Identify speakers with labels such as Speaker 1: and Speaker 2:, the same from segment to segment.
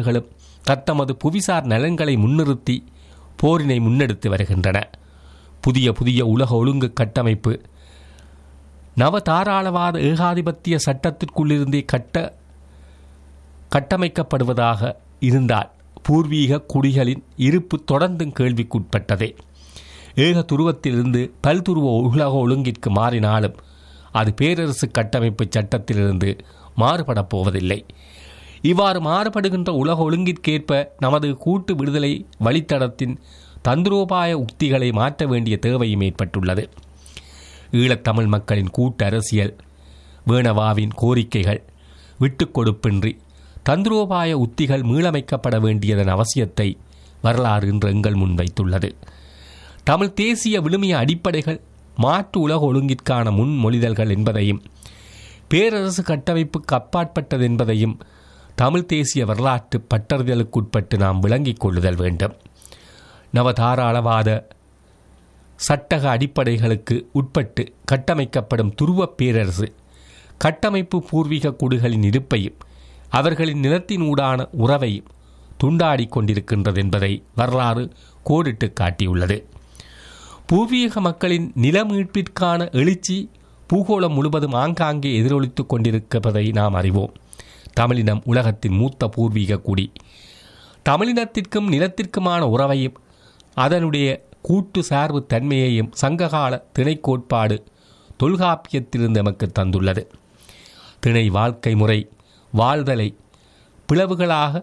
Speaker 1: நாடுகளும் தத்தமது புவிசார் நலன்களை முன்னிறுத்தி போரினை முன்னெடுத்து வருகின்றன புதிய புதிய உலக ஒழுங்கு கட்டமைப்பு நவதாராளவாத ஏகாதிபத்திய சட்டத்திற்குள்ளிருந்தே கட்ட கட்டமைக்கப்படுவதாக இருந்தால் பூர்வீக குடிகளின் இருப்பு தொடர்ந்தும் கேள்விக்குட்பட்டதே ஏக துருவத்திலிருந்து பல்துருவ உலக ஒழுங்கிற்கு மாறினாலும் அது பேரரசு கட்டமைப்பு சட்டத்திலிருந்து மாறுபடப் போவதில்லை இவ்வாறு மாறுபடுகின்ற உலக ஒழுங்கிற்கேற்ப நமது கூட்டு விடுதலை வழித்தடத்தின் தந்திரோபாய உக்திகளை மாற்ற வேண்டிய தேவையும் ஏற்பட்டுள்ளது ஈழத்தமிழ் மக்களின் கூட்டு அரசியல் வேணவாவின் கோரிக்கைகள் விட்டுக் கொடுப்பின்றி தந்திரோபாய உத்திகள் மீளமைக்கப்பட வேண்டியதன் அவசியத்தை வரலாறு இன்று எங்கள் முன்வைத்துள்ளது தமிழ் தேசிய விழுமிய அடிப்படைகள் மாற்று உலக ஒழுங்கிற்கான முன்மொழிதல்கள் என்பதையும் பேரரசு கட்டமைப்புக்கு அப்பாற்பட்டது என்பதையும் தமிழ் தேசிய வரலாற்று பட்டறிதலுக்குட்பட்டு நாம் விளங்கிக் கொள்ளுதல் வேண்டும் நவதாராளவாத சட்டக அடிப்படைகளுக்கு உட்பட்டு கட்டமைக்கப்படும் துருவப் பேரரசு கட்டமைப்பு பூர்வீக குடிகளின் இருப்பையும் அவர்களின் நிலத்தினூடான உறவையும் துண்டாடி கொண்டிருக்கின்றது என்பதை வரலாறு கோடிட்டு காட்டியுள்ளது பூர்வீக மக்களின் நில மீட்பிற்கான எழுச்சி பூகோளம் முழுவதும் ஆங்காங்கே எதிரொலித்துக் கொண்டிருப்பதை நாம் அறிவோம் தமிழினம் உலகத்தின் மூத்த பூர்வீக குடி தமிழினத்திற்கும் நிலத்திற்குமான உறவையும் அதனுடைய கூட்டு சார்பு தன்மையையும் சங்ககால திணை கோட்பாடு தொல்காப்பியத்திலிருந்து நமக்கு தந்துள்ளது திணை வாழ்க்கை முறை வாழ்தலை பிளவுகளாக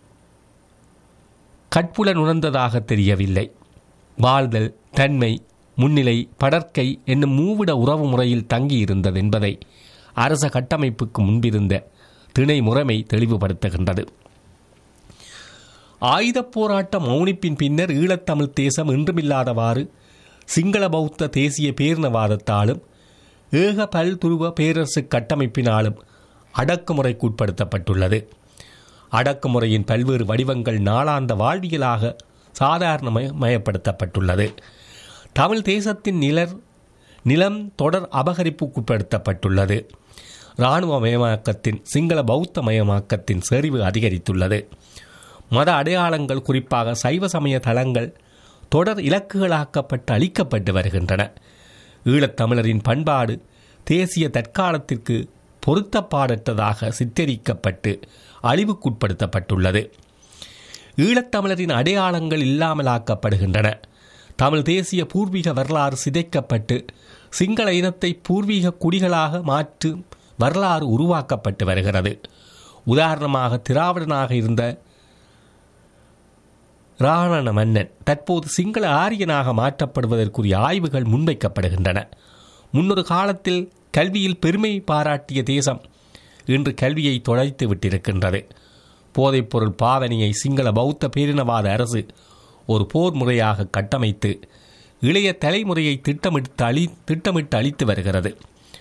Speaker 1: கட்புலன் உணர்ந்ததாக தெரியவில்லை வாழ்தல் தன்மை முன்னிலை படற்கை என்னும் மூவிட உறவு முறையில் தங்கியிருந்தது என்பதை அரச கட்டமைப்புக்கு முன்பிருந்த திணை முறைமை தெளிவுபடுத்துகின்றது ஆயுதப் போராட்ட மௌனிப்பின் பின்னர் ஈழத்தமிழ் தேசம் என்றுமில்லாதவாறு சிங்கள பௌத்த தேசிய பேரினவாதத்தாலும் ஏக பல்துருவ பேரரசு கட்டமைப்பினாலும் அடக்குமுறைக்குட்படுத்தப்பட்டுள்ளது அடக்குமுறையின் பல்வேறு வடிவங்கள் நாளாந்த வாழ்வியலாக சாதாரணமயப்படுத்தப்பட்டுள்ளது தமிழ் தேசத்தின் நிலர் நிலம் தொடர் அபகரிப்புக்குட்படுத்தப்பட்டுள்ளது இராணுவமயமாக்கத்தின் சிங்கள பௌத்த மயமாக்கத்தின் செறிவு அதிகரித்துள்ளது மத அடையாளங்கள் குறிப்பாக சைவ சமய தளங்கள் தொடர் இலக்குகளாக்கப்பட்டு அளிக்கப்பட்டு வருகின்றன ஈழத்தமிழரின் பண்பாடு தேசிய தற்காலத்திற்கு பொருத்தப்பாடற்றதாக சித்தரிக்கப்பட்டு அழிவுக்குட்படுத்தப்பட்டுள்ளது ஈழத்தமிழரின் அடையாளங்கள் இல்லாமலாக்கப்படுகின்றன தமிழ் தேசிய பூர்வீக வரலாறு சிதைக்கப்பட்டு சிங்கள இனத்தை பூர்வீக குடிகளாக மாற்றும் வரலாறு உருவாக்கப்பட்டு வருகிறது உதாரணமாக திராவிடனாக இருந்த ராணன மன்னன் தற்போது சிங்கள ஆரியனாக மாற்றப்படுவதற்குரிய ஆய்வுகள் முன்வைக்கப்படுகின்றன முன்னொரு காலத்தில் கல்வியில் பெருமை பாராட்டிய தேசம் இன்று கல்வியை தொலைத்து விட்டிருக்கின்றது போதைப்பொருள் பாவனையை சிங்கள பௌத்த பேரினவாத அரசு ஒரு போர் முறையாக கட்டமைத்து இளைய தலைமுறையை திட்டமிட்டு அழி திட்டமிட்டு அளித்து வருகிறது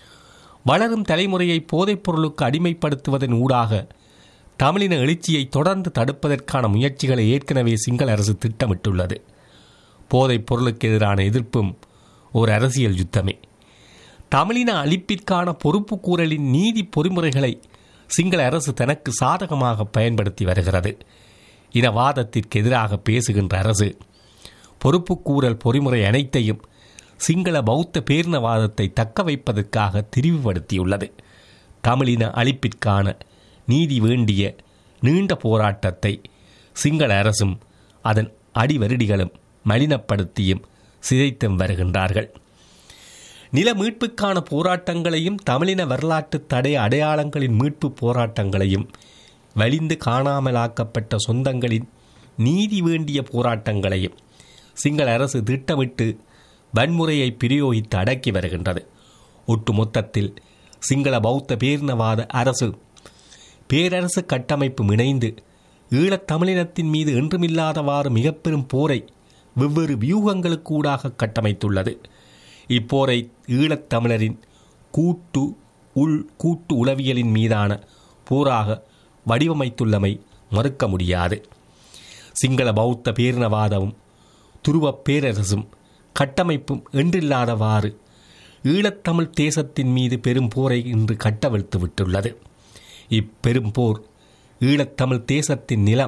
Speaker 1: வளரும் தலைமுறையை போதைப்பொருளுக்கு அடிமைப்படுத்துவதன் ஊடாக தமிழின எழுச்சியை தொடர்ந்து தடுப்பதற்கான முயற்சிகளை ஏற்கனவே சிங்கள அரசு திட்டமிட்டுள்ளது போதைப் பொருளுக்கு எதிரான எதிர்ப்பும் ஒரு அரசியல் யுத்தமே தமிழின அழிப்பிற்கான பொறுப்பு கூறலின் நீதி பொறிமுறைகளை சிங்கள அரசு தனக்கு சாதகமாக பயன்படுத்தி வருகிறது இனவாதத்திற்கு எதிராக பேசுகின்ற அரசு பொறுப்புக்கூறல் பொறிமுறை அனைத்தையும் சிங்கள பௌத்த பேரினவாதத்தை தக்க வைப்பதற்காக திரிவுபடுத்தியுள்ளது தமிழின அழிப்பிற்கான நீதி வேண்டிய நீண்ட போராட்டத்தை சிங்கள அரசும் அதன் அடிவருடிகளும் மலினப்படுத்தியும் சிதைத்தும் வருகின்றார்கள் நில மீட்புக்கான போராட்டங்களையும் தமிழின வரலாற்று தடை அடையாளங்களின் மீட்பு போராட்டங்களையும் வலிந்து காணாமலாக்கப்பட்ட சொந்தங்களின் நீதி வேண்டிய போராட்டங்களையும் சிங்கள அரசு திட்டமிட்டு வன்முறையை பிரயோகித்து அடக்கி வருகின்றது ஒட்டுமொத்தத்தில் சிங்கள பௌத்த பேரினவாத அரசு பேரரசு கட்டமைப்பு இணைந்து ஈழத் தமிழினத்தின் மீது என்றுமில்லாதவாறு மிக பெரும் போரை வெவ்வேறு வியூகங்களுக்கூடாக கட்டமைத்துள்ளது இப்போரை ஈழத் தமிழரின் கூட்டு உள் கூட்டு உளவியலின் மீதான போராக வடிவமைத்துள்ளமை மறுக்க முடியாது சிங்கள பௌத்த பேரினவாதமும் துருவப் பேரரசும் கட்டமைப்பும் என்றில்லாதவாறு ஈழத்தமிழ் தேசத்தின் மீது பெரும் போரை இன்று கட்டவிழ்த்து விட்டுள்ளது இப்பெரும் போர் ஈழத்தமிழ் தேசத்தின் நிலம்